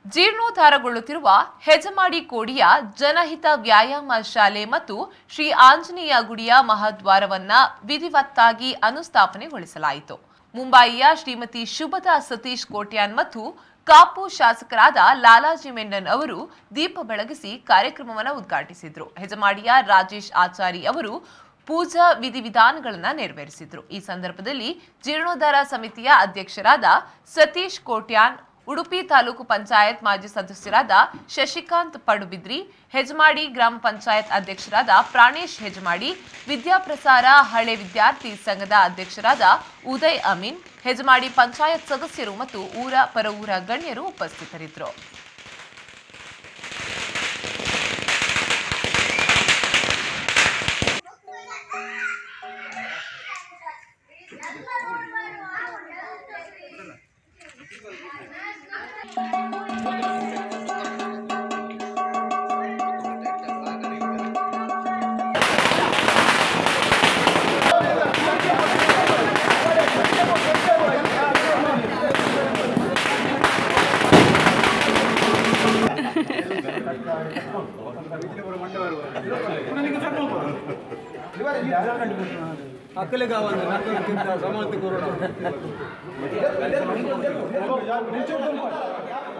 ಜೀರ್ಣೋದ್ಧಾರಗೊಳ್ಳುತ್ತಿರುವ ಹೆಜಮಾಡಿ ಕೋಡಿಯ ಜನಹಿತ ವ್ಯಾಯಾಮ ಶಾಲೆ ಮತ್ತು ಶ್ರೀ ಆಂಜನೇಯ ಗುಡಿಯ ಮಹಾದ್ವಾರವನ್ನ ವಿಧಿವತ್ತಾಗಿ ಅನುಸ್ಥಾಪನೆಗೊಳಿಸಲಾಯಿತು ಮುಂಬಯಿಯ ಶ್ರೀಮತಿ ಶುಭದಾ ಸತೀಶ್ ಕೋಟ್ಯಾನ್ ಮತ್ತು ಕಾಪು ಶಾಸಕರಾದ ಲಾಲಾಜಿ ಮೆಂಡನ್ ಅವರು ದೀಪ ಬೆಳಗಿಸಿ ಕಾರ್ಯಕ್ರಮವನ್ನು ಉದ್ಘಾಟಿಸಿದ್ರು ಹೆಜಮಾಡಿಯ ರಾಜೇಶ್ ಆಚಾರಿ ಅವರು ಪೂಜಾ ವಿಧಿವಿಧಾನಗಳನ್ನು ನೆರವೇರಿಸಿದ್ರು ಈ ಸಂದರ್ಭದಲ್ಲಿ ಜೀರ್ಣೋದ್ಧಾರ ಸಮಿತಿಯ ಅಧ್ಯಕ್ಷರಾದ ಸತೀಶ್ ಕೋಟ್ಯಾನ್ ಉಡುಪಿ ತಾಲೂಕು ಪಂಚಾಯತ್ ಮಾಜಿ ಸದಸ್ಯರಾದ ಶಶಿಕಾಂತ್ ಪಡುಬಿದ್ರಿ ಹೆಜಮಾಡಿ ಗ್ರಾಮ ಪಂಚಾಯತ್ ಅಧ್ಯಕ್ಷರಾದ ಪ್ರಾಣೇಶ್ ಹೆಜಮಾಡಿ ವಿದ್ಯಾಪ್ರಸಾರ ಹಳೆ ವಿದ್ಯಾರ್ಥಿ ಸಂಘದ ಅಧ್ಯಕ್ಷರಾದ ಉದಯ್ ಅಮೀನ್ ಹೆಜಮಾಡಿ ಪಂಚಾಯತ್ ಸದಸ್ಯರು ಮತ್ತು ಊರ ಪರವೂರ ಗಣ್ಯರು ಉಪಸ್ಥಿತರಿದ್ದರು अकेले गावानं नातू सांभाळते कोरोना